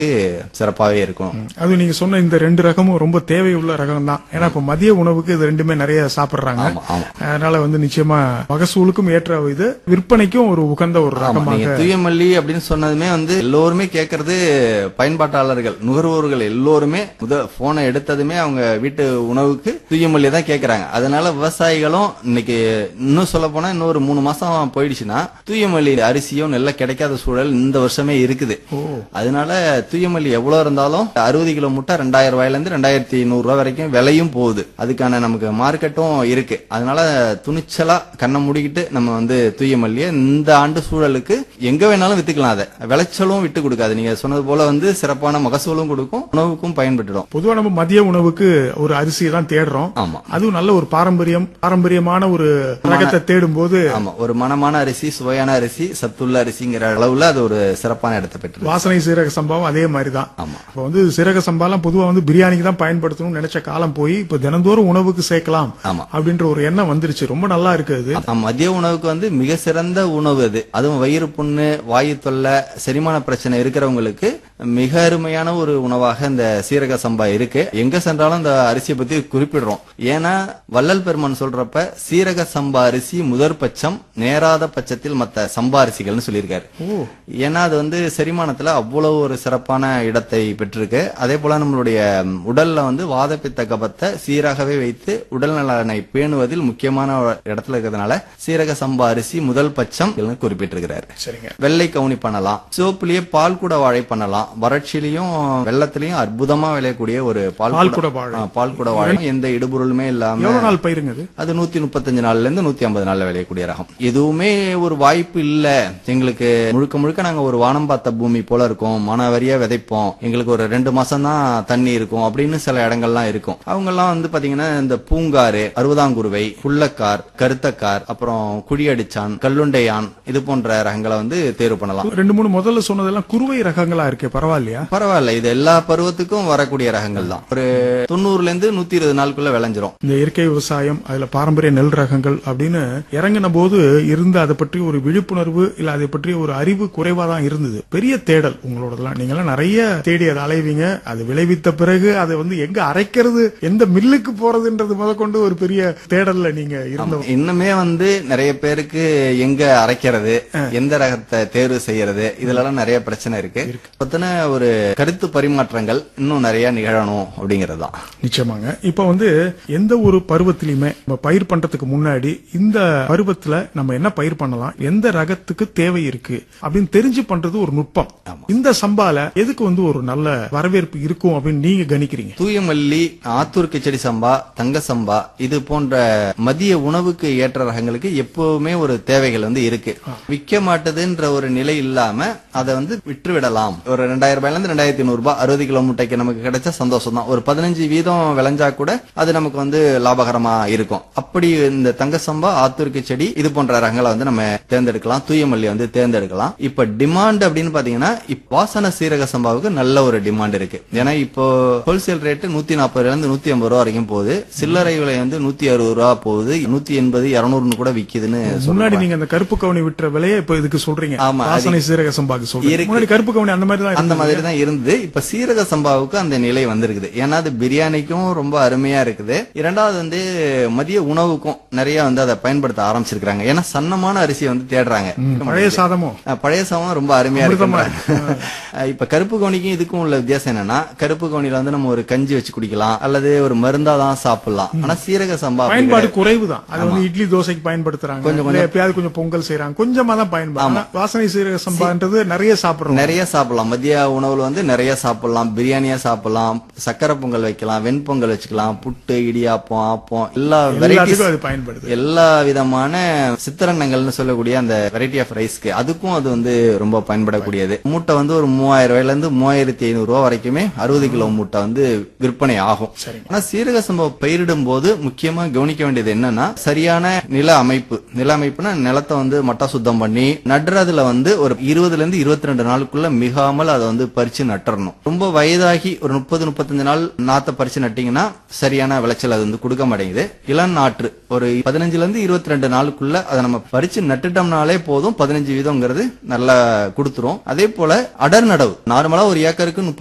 சிறப்பாவே இருக்கும் அது நீங்க சொன்ன இந்த ரெண்டு ரகமும் ரொம்ப தேவையுள்ள ரகம் தான் ஏன்னா இப்ப மதிய உணவுக்கு இது ரெண்டுமே நிறைய சாப்பிடுறாங்க ஆமா ஆமா அதனால வந்து நிச்சயமா மகசூலுக்கும் ஏற்ற இது விற்பனைக்கும் ஒரு உகந்த ஒரு ஆமா ரகமாக நீங்க தூயமல்லி அப்படின்னு சொன்னதுமே வந்து எல்லோருமே கேட்கறது பயன்பாட்டாளர்கள் நுகர்வோர்கள் எல்லோருமே முத போனை எடுத்ததுமே அவங்க வீட்டு உணவுக்கு தூயமல்லி தான் கேக்குறாங்க அதனால விவசாயிகளும் இன்னைக்கு இன்னும் சொல்ல போனா இன்னும் ஒரு மூணு மாசம் போயிடுச்சுன்னா தூயமல்லி அரிசியும் நெல்ல கிடைக்காத சூழல் இந்த வருஷமே இருக்குது அதனால தூயமல்லி எவ்வளவு இருந்தாலும் அறுபது கிலோ முட்டை ரெண்டாயிரம் ரூபாயில இருந்து ரெண்டாயிரத்தி நூறு ரூபாய் வரைக்கும் விலையும் போகுது அதுக்கான நமக்கு மார்க்கெட்டும் இருக்கு அதனால துணிச்சலா கண்ணை மூடிக்கிட்டு நம்ம வந்து தூயமல்லியை இந்த ஆண்டு சூழலுக்கு எங்க வேணாலும் வித்துக்கலாம் அதை விளைச்சலும் விட்டு கொடுக்காது நீங்க சொன்னது போல வந்து சிறப்பான மகசூலும் கொடுக்கும் உணவுக்கும் பயன்பட்டுடும் பொதுவா நம்ம மதிய உணவுக்கு ஒரு அரிசியை தான் தேடுறோம் ஆமா அதுவும் நல்ல ஒரு பாரம்பரியம் பாரம்பரியமான ஒரு ரகத்தை தேடும் போது ஆமா ஒரு மனமான அரிசி சுவையான அரிசி சத்துள்ள அரிசிங்கிற அளவுல அது ஒரு சிறப்பான இடத்தை பெற்று வாசனை சீரக சம்பாவும் அதே மாதிரி தான் ஆமா இப்போ வந்து சீரக சம்பாலாம் பொதுவா வந்து பிரியாணிக்கு தான் பயன்படுத்தணும்னு நினைச்ச காலம் போய் இப்போ தினந்தோறும் உணவுக்கு சேர்க்கலாம் ஆமா அப்படின்ற ஒரு எண்ணம் வந்துருச்சு ரொம்ப நல்லா இருக்கு அது ஆமா, மதிய உணவுக்கு வந்து மிக சிறந்த உணவு அது அதுவும் வயிறு புண்ணு வாயு தொல்லை செரிமான பிரச்சனை இருக்கிறவங்களுக்கு மிக அருமையான ஒரு உணவாக இந்த சீரக சம்பா இருக்கு எங்க சென்றாலும் இந்த அரிசியை பத்தி குறிப்பிடுறோம் ஏன்னா வள்ளல் பெருமான் சொல்றப்ப சீரக சம்பா அரிசி முதற் பட்சம் நேராத பட்சத்தில் மத்த சம்பா அரிசிகள்னு சொல்லியிருக்காரு ஏன்னா அது வந்து செரிமானத்துல அவ்வளவு ஒரு சிறப்பான இடத்தை பெற்றிருக்கு அதே போல நம்மளுடைய ம், உடல்ல வந்து வாதப்பித்த கபத்தை சீராகவே வைத்து உடல் நலனை பேணுவதில் முக்கியமான இடத்துல இருக்கிறதுனால சீரக சம்பா அரிசி முதல் பட்சம் குறிப்பிட்டிருக்கிறாரு சரிங்க வெள்ளை கவுனி பண்ணலாம் சிவப்புலயே பால் கூட வாழை பண்ணலாம் வறட்சியிலையும் வெள்ளத்திலையும் அற்புதமா விளையக்கூடிய ஒரு பால் பால் கூட- கூட வாழை. ஆ, பால் கூட வாழை எந்த இடுபொருளுமே இல்லாம எவ்வளவு நாள் பயிருங்க அது அது நூத்தி முப்பத்தஞ்சு நாள்ல இருந்து நூத்தி ஐம்பது நாள்ல விளையக்கூடிய ரகம் எதுவுமே ஒரு வாய்ப்பு இல்ல எங்களுக்கு முழுக்க முழுக்க நாங்க ஒரு வானம் பார்த்த பூமி போல இருக்கோம் மனவரியா விதைப்போம் எங்களுக்கு ஒரு ரெண்டு மாசம் தான் தண்ணி இருக்கும் அப்படின்னு சில இடங்கள்லாம் இருக்கும் அவங்க எல்லாம் வந்து பாத்தீங்கன்னா இந்த பூங்காறு அறுபதாங்குருவை புள்ளக்கார் கருத்தக்கார் அப்புறம் குழியடிச்சான் கல்லுண்டையான் இது போன்ற ரகங்களை வந்து தேர்வு பண்ணலாம் ரெண்டு மூணு முதல்ல சொன்னதெல்லாம் குறுவை ரகங்களா இருக்கு பரவாயில்லையா பரவாயில்ல இது எல்லா பருவத்துக்கும் வரக்கூடிய ரகங்கள் தான் ஒரு தொண்ணூறுல இருந்து நூத்தி இருபது நாளுக்குள்ள விளைஞ்சிரும் இந்த இயற்கை விவசாயம் அதுல பாரம்பரிய நெல் ரகங்கள் அப்படின்னு இறங்கின போது இருந்த அதை பற்றி ஒரு விழிப்புணர்வு இல்ல அதை பற்றி ஒரு அறிவு குறைவா தான் இருந்தது பெரிய தேடல் உங்களோடதெல்லாம் நீங்க எல்லாம் நிறைய தேடி அதை அலைவீங்க அது விளைவித்த பிறகு அதை வந்து எங்க அரைக்கிறது எந்த மில்லுக்கு போறதுன்றது முதற்கொண்டு ஒரு பெரிய தேடல்ல நீங்க இருந்தவங்க இன்னுமே வந்து நிறைய பேருக்கு எங்க அரைக்கிறது எந்த ரகத்தை தேர்வு செய்யறது இதுலலாம் நிறைய பிரச்சனை இருக்கு பத்தின ஒரு கருத்து பரிமாற்றங்கள் இன்னும் நிறைய நிகழணும் அப்படிங்கறது தான் நிச்சயமாங்க இப்ப வந்து எந்த ஒரு பருவத்திலயுமே நம்ம பயிர் பண்றதுக்கு முன்னாடி இந்த பருவத்துல நம்ம என்ன பயிர் பண்ணலாம் எந்த ரகத்துக்கு தேவை இருக்கு அப்படின்னு தெரிஞ்சு பண்றது ஒரு நுட்பம் இந்த சம்பால எதுக்கு வந்து ஒரு நல்ல வரவேற்பு இருக்கும் அப்படின்னு நீங்க கணிக்கிறீங்க தூயமல்லி ஆத்தூர் கிச்சடி சம்பா தங்க சம்பா இது போன்ற மதிய உணவுக்கு ஏற்ற ரகங்களுக்கு எப்பவுமே ஒரு தேவைகள் வந்து இருக்கு விற்க மாட்டுதுன்ற ஒரு நிலை இல்லாம அதை வந்து விற்று விடலாம் ஒரு ரெண்டாயிரம் ரூபாயில இருந்து ரெண்டாயிரத்தி நூறு ரூபாய் அறுபது கிலோ முட்டைக்கு நமக்கு கிடைச்ச சந்தோஷம் தான் ஒரு பதினஞ்சு வீதம் விளைஞ்சா கூட அது நமக்கு வந்து லாபகரமா இருக்கும் அப்படி இந்த தங்க சம்பா ஆத்தூர் கிச்சடி இது போன்ற ரகங்களை வந்து நம்ம தேர்ந்தெடுக்கலாம் தூயமல்லி வந்து தேர்ந்தெடுக்கலாம் இப்ப டிமாண்ட் அப்படின்னு பாத்தீங்கன்னா இப்ப வாசன சீரக சம்பாவுக்கு நல்ல ஒரு டிமாண்ட் இருக்கு ஏன்னா இப்போ ஹோல்சேல் ரேட் நூத்தி நாற்பதுல இருந்து நூத்தி ஐம்பது ரூபா வரைக்கும் போகுது சில்லறை விலை வந்து நூத்தி அறுபது ரூபா போகுது நூத்தி எண்பது இருநூறுன்னு கூட விக்குதுன்னு முன்னாடி சொல்றாங்க நீங்க அந்த கருப்பு கவுனி விட்டுற விலையை இப்ப இதுக்கு சொல்றீங்க ஆமா, அது- வாசனை சீரக சம்பாக்கு சொல்றீங்க இருக்கு. முன்னாடி கருப்பு கவுனி அந்த மாதிரி தான் அந்த இருந்தது. மாதிரி தான் இருந்தது இப்ப சீரக சம்பாவுக்கு அந்த நிலை வந்திருக்குது ஏன்னா அது பிரியாணிக்கும் ரொம்ப அருமையா இருக்குது இரண்டாவது வந்து மதிய உணவுக்கும் நிறைய வந்து அதை பயன்படுத்த ஆரம்பிச்சிருக்காங்க ஏன்னா சன்னமான அரிசியை வந்து தேடுறாங்க பழைய சாதமும் அஹ் பழைய சாதம் ரொம்ப அருமையா அமிர்தமா இருக்கு இப்ப கருப்பு கவுனிக்கும் இதுக்கும் உள்ள வித்தியாசம் என்னன்னா கருப்பு கவுனில வந்து நம்ம ஒரு கஞ்சி வச்சு குடிக்கலாம் அல்லது ஒரு மருந்தா தான் சாப்பிடலாம் ஆனா சீரக சம்பா அப்படி பயன்பாடு கிடையாது. குறைவு தான் அது வந்து இட்லி தோசைக்கு பயன்படுத்துறாங்க கொஞ்சம் இல்ல எப்பயாவது கொஞ்சம் பொங்கல் செய்யறாங்க கொஞ்சமா தான் பயன்பாடு ஆனா வாசனை சீரக சம்பான்றது நிறைய சாப்பிடுறோம் நிறைய சாப்பிடலாம் மதிய உணவுல வந்து நிறைய சாப்பிடலாம் பிரியாணியா சாப்பிடலாம் சக்கரை பொங்கல் வைக்கலாம் வெண்பொங்கல் வச்சுக்கலாம் புட்டு இடியாப்பம் ஆப்பம் எல்லா வெரைட்டிஸ் எல்லாத்துக்கும் அது பயன்படுது எல்லா விதமான சித்திரண்ணங்கள்னு சொல்லக்கூடிய அந்த வெரைட்டி ஆஃப் ரைஸ்க்கு அதுக்கும் அது வந்து ரொம்ப பயன்படக்கூடியது மூட்டை வந்து ஒரு மூவாயிரம் ரூபாயில இருந்து மூவாயிரத்தி ஐநூறு ரூபாய் வரைக்குமே அறுபது கிலோ மூட்டை வந்து விற்பனை ஆகும் ஆனா சீரக சம்பவம் பயிரிடும் போது முக்கியமா கவனிக்க வேண்டியது என்னன்னா சரியான நில அமைப்பு நில அமைப்புனா நிலத்தை வந்து மட்டா சுத்தம் பண்ணி நடுறதுல வந்து ஒரு இருபதுல இருந்து இருபத்தி ரெண்டு நாளுக்குள்ள மிகாமல் அதை வந்து பறிச்சு நட்டுறணும் ரொம்ப வயதாகி ஒரு முப்பது முப்பத்தஞ்சு நாள் நாத்த நாத்தை பறிச்சு நட்டீங்கன்னா சரியான விளைச்சல் அது வந்து கொடுக்க மாட்டேங்குது இளம் நாற்று ஒரு பதினஞ்சுல இருந்து இருபத்தி ரெண்டு நாளுக்குள்ள அதை நம்ம பறிச்சு நட்டுட்டோம்னாலே போதும் பதினஞ்சு வீதம்ங்கிறது நல்லா கொடுத்துரும் அதே போல அடர் நடவு நார்மலா ஒரு ஏக்கருக்கு